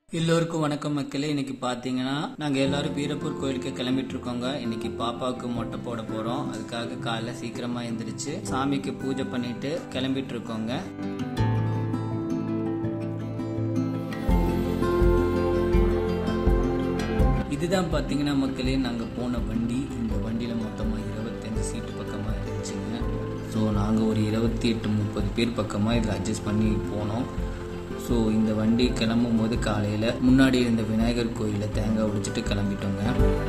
எல்லோருக்கும் வணக்கம் மக்களே இன்னைக்கு பாத்தீங்கன்னா நாங்க எல்லாரும் வீரப்பூர் கோயிலுக்கு கிளம்பிட்டு இருக்கோங்க இன்னைக்கு பாப்பாவுக்கு மொட்டை போட போறோம் அதுக்காக காலைல சீக்கிரமா எந்திரிச்சு சாமிக்கு பூஜை பண்ணிட்டு கிளம்பிட்டு இருக்கோங்க இதுதான் பாத்தீங்கன்னா மக்களே நாங்க போன வண்டி இந்த வண்டியில மொத்தமா இருபத்தஞ்சு சீட்டு பக்கமா இருந்துச்சுங்க ஸோ நாங்க ஒரு இருபத்தி எட்டு முப்பது பேர் பக்கமா இதில் அட்ஜஸ்ட் பண்ணி போனோம் ஸோ இந்த வண்டி கிளம்பும் போது காலையில் முன்னாடி இருந்த விநாயகர் கோயிலில் தேங்காய் உடைச்சிட்டு கிளம்பிட்டோங்க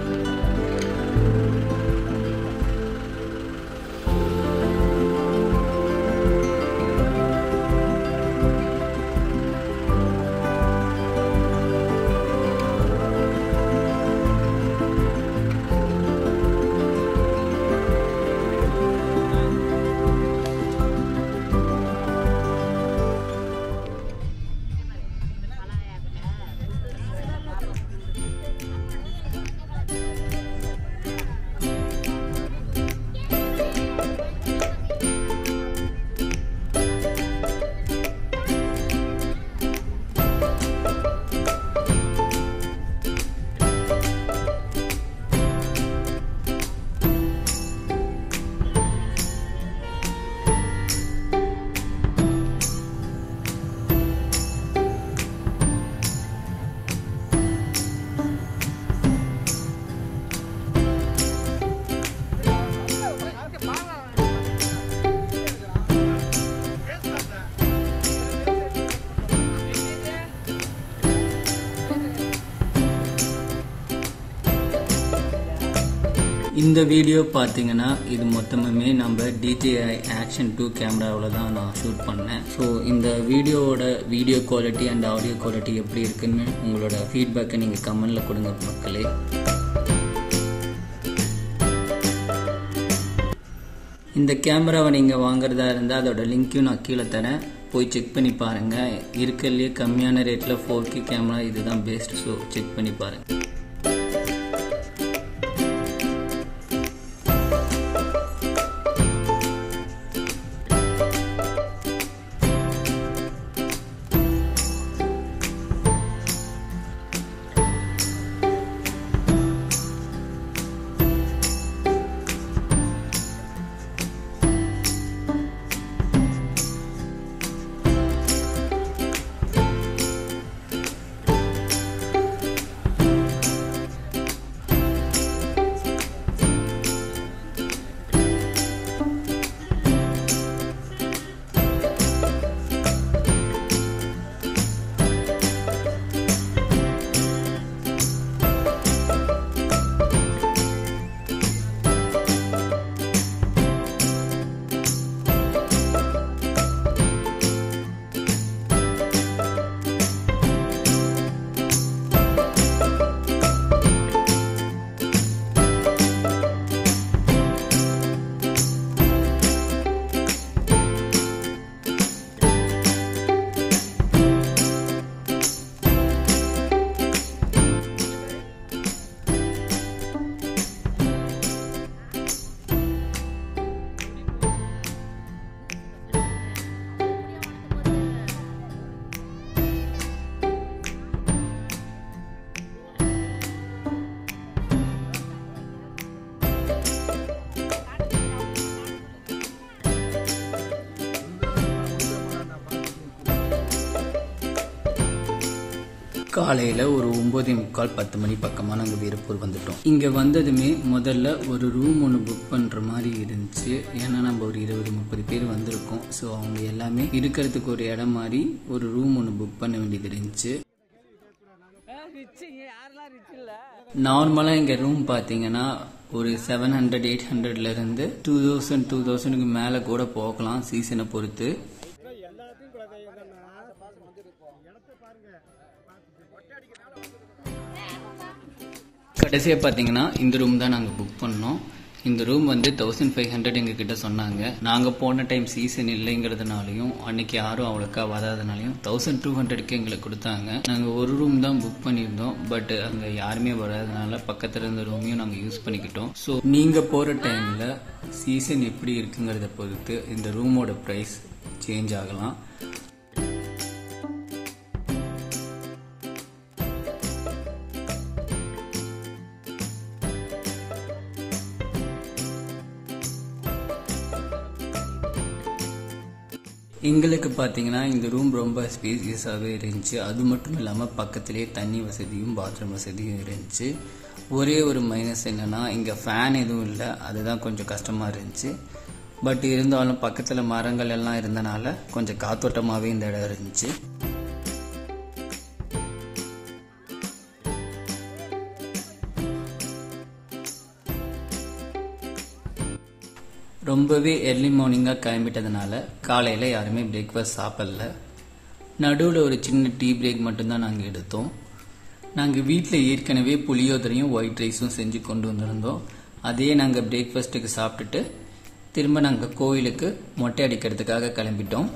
இந்த வீடியோ பார்த்தீங்கன்னா இது மொத்தமுமே நம்ம DJI ஆக்ஷன் டூ கேமராவில் தான் நான் ஷூட் பண்ணேன் ஸோ இந்த வீடியோவோட video quality and audio quality எப்படி இருக்குன்னு உங்களோட ஃபீட்பேக்கை நீங்கள் கமெண்டில் கொடுங்க மக்களே இந்த கேமராவை நீங்கள் வாங்குறதா இருந்தால் அதோட லிங்க்கையும் நான் கீழே தரேன் போய் செக் பண்ணி பாருங்கள் இருக்கிறதுலே கம்மியான ரேட்டில் ஃபோர் கே கேமரா இதுதான் பெஸ்ட் ஸோ செக் பண்ணி பாருங்கள் காலையில் ஒரு ஒம்பதே முக்கால் பத்து மணி பக்கமாக நாங்கள் வீரப்பூர் வந்துட்டோம் இங்கே வந்ததுமே முதல்ல ஒரு ரூம் ஒன்று புக் பண்ணுற மாதிரி இருந்துச்சு ஏன்னா நம்ம ஒரு இருபது முப்பது பேர் வந்திருக்கோம் ஸோ அவங்க எல்லாமே இருக்கிறதுக்கு ஒரு இடம் மாதிரி ஒரு ரூம் ஒன்று புக் பண்ண வேண்டியது இருந்துச்சு நார்மலாக இங்கே ரூம் பார்த்தீங்கன்னா ஒரு செவன் ஹண்ட்ரட் எயிட் ஹண்ட்ரட்லேருந்து டூ தௌசண்ட் டூ தௌசண்ட்க்கு மேலே கூட போகலாம் சீசனை பொறுத்து கடைசியாக பார்த்தீங்கன்னா இந்த ரூம் தான் நாங்கள் புக் பண்ணோம் இந்த ரூம் வந்து தௌசண்ட் ஃபைவ் ஹண்ட்ரட் எங்ககிட்ட சொன்னாங்க நாங்கள் போன டைம் சீசன் இல்லைங்கிறதுனாலையும் அன்னைக்கு யாரும் அவ்வளோக்கா வராதனாலையும் தௌசண்ட் டூ ஹண்ட்ரட்க்கு எங்களுக்கு கொடுத்தாங்க நாங்கள் ஒரு ரூம் தான் புக் பண்ணியிருந்தோம் பட் அங்கே யாருமே வராதனால பக்கத்தில் இருந்த ரூமையும் நாங்கள் யூஸ் பண்ணிக்கிட்டோம் ஸோ நீங்கள் போகிற டைமில் சீசன் எப்படி இருக்குங்கிறத பொறுத்து இந்த ரூமோட ப்ரைஸ் சேஞ்ச் ஆகலாம் எங்களுக்கு பார்த்தீங்கன்னா இந்த ரூம் ரொம்ப ஸ்பேசியஸாகவே இருந்துச்சு அது மட்டும் இல்லாமல் பக்கத்துலேயே தண்ணி வசதியும் பாத்ரூம் வசதியும் இருந்துச்சு ஒரே ஒரு மைனஸ் என்னென்னா இங்கே ஃபேன் எதுவும் இல்லை அதுதான் கொஞ்சம் கஷ்டமாக இருந்துச்சு பட் இருந்தாலும் பக்கத்தில் மரங்கள் எல்லாம் இருந்தனால கொஞ்சம் காத்தோட்டமாகவே இந்த இடம் இருந்துச்சு ரொம்பவே எர்லி மார்னிங்காக கிளம்பிட்டதுனால காலையில் யாருமே பிரேக்ஃபாஸ்ட் சாப்பிடல நடுவில் ஒரு சின்ன டீ பிரேக் மட்டும்தான் நாங்கள் எடுத்தோம் நாங்கள் வீட்டில் ஏற்கனவே புளியோதரையும் ஒயிட் ரைஸும் செஞ்சு கொண்டு வந்திருந்தோம் அதே நாங்கள் பிரேக்ஃபாஸ்ட்டுக்கு சாப்பிட்டுட்டு திரும்ப நாங்கள் கோயிலுக்கு மொட்டை அடிக்கிறதுக்காக கிளம்பிட்டோம்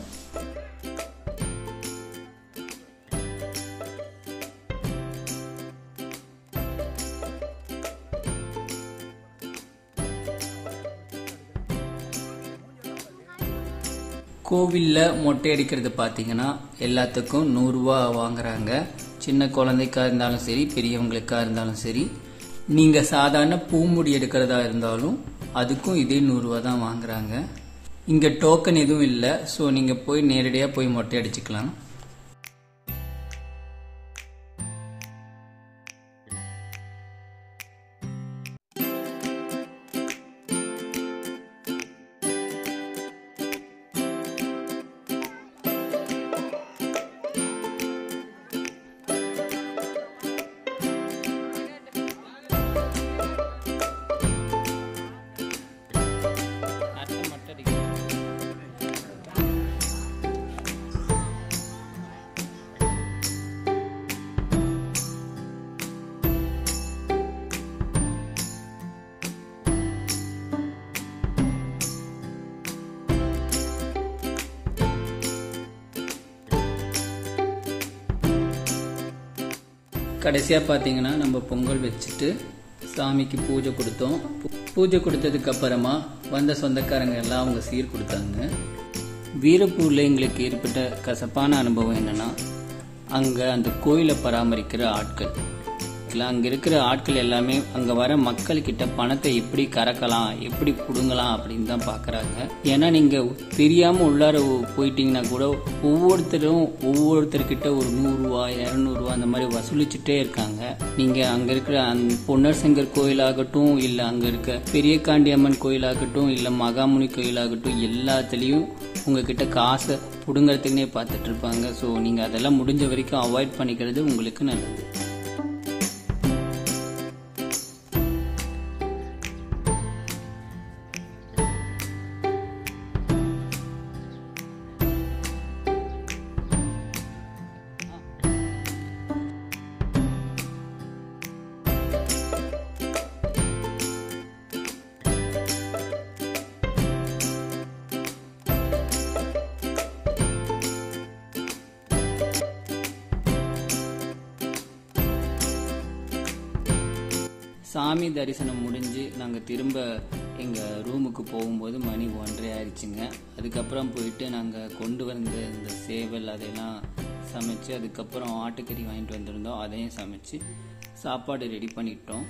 கோவிலில் மொட்டை அடிக்கிறது பார்த்தீங்கன்னா எல்லாத்துக்கும் நூறுரூவா வாங்குறாங்க சின்ன குழந்தைக்கா இருந்தாலும் சரி பெரியவங்களுக்கா இருந்தாலும் சரி நீங்கள் சாதாரண பூமுடி எடுக்கிறதா இருந்தாலும் அதுக்கும் இதே நூறுரூவா தான் வாங்குறாங்க இங்கே டோக்கன் எதுவும் இல்லை ஸோ நீங்கள் போய் நேரடியாக போய் மொட்டை அடிச்சுக்கலாம் கடைசியாக பார்த்தீங்கன்னா நம்ம பொங்கல் வச்சுட்டு சாமிக்கு பூஜை கொடுத்தோம் பூ- பூஜை கொடுத்ததுக்கு அப்புறமா வந்த சொந்தக்காரங்க எல்லாம் அவங்க சீர் கொடுத்தாங்க வீரப்பூரில் எங்களுக்கு ஏற்பட்ட கசப்பான அனுபவம் என்னன்னா அங்கே அந்த கோயிலை பராமரிக்கிற ஆட்கள் அங்கே இருக்கிற ஆட்கள் எல்லாமே அங்கே வர மக்கள்கிட்ட பணத்தை எப்படி கறக்கலாம் எப்படி பிடுங்கலாம் அப்படின்னு தான் பார்க்குறாங்க ஏன்னா நீங்கள் தெரியாமல் உள்ளார போயிட்டீங்கன்னா கூட ஒவ்வொருத்தரும் ஒவ்வொருத்தர்கிட்ட ஒரு நூறுரூவா இரநூறுவா அந்த மாதிரி வசூலிச்சுட்டே இருக்காங்க நீங்கள் அங்கே இருக்கிற அந்த பொன்னர் சங்கர் கோயிலாகட்டும் இல்லை அங்கே இருக்க பெரிய காண்டியம்மன் கோயிலாகட்டும் இல்லை மகாமுனி கோயிலாகட்டும் எல்லாத்துலேயும் உங்ககிட்ட காசை பிடுங்கிறதுக்குனே பார்த்துட்டு இருப்பாங்க ஸோ நீங்கள் அதெல்லாம் முடிஞ்ச வரைக்கும் அவாய்ட் பண்ணிக்கிறது உங்களுக்கு நல்லது சாமி தரிசனம் முடிஞ்சு நாங்கள் திரும்ப எங்கள் ரூமுக்கு போகும்போது மணி ஒன்றரை ஆயிடுச்சுங்க அதுக்கப்புறம் போயிட்டு நாங்கள் கொண்டு வந்த இந்த சேவல் அதையெல்லாம் சமைச்சு அதுக்கப்புறம் ஆட்டுக்கறி வாங்கிட்டு வந்திருந்தோம் அதையும் சமைச்சு சாப்பாடு ரெடி பண்ணிட்டோம்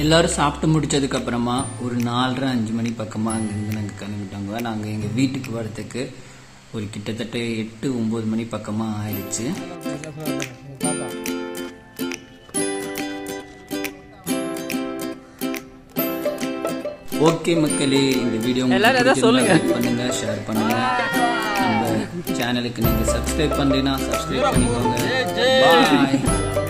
எல்லாரும் சாப்பிட்டு முடிச்சதுக்கு அப்புறமா ஒரு நாலரை அஞ்சு மணி பக்கமாக அங்கேருந்து நாங்கள் கிளம்பிட்டோங்க நாங்கள் எங்கள் வீட்டுக்கு வரதுக்கு ஒரு கிட்டத்தட்ட எட்டு ஒம்பது மணி பக்கமாக ஆயிடுச்சு ஓகே மக்களே இந்த வீடியோ எல்லாரும் ஏதாவது சொல்லுங்க. பண்ணுங்க ஷேர் பண்ணுங்க நம்ம சேனலுக்கு நீங்க சப்ஸ்கிரைப் பண்ணலைன்னா சப்ஸ்கிரைப் பண்ணிக்கோங்க பாய்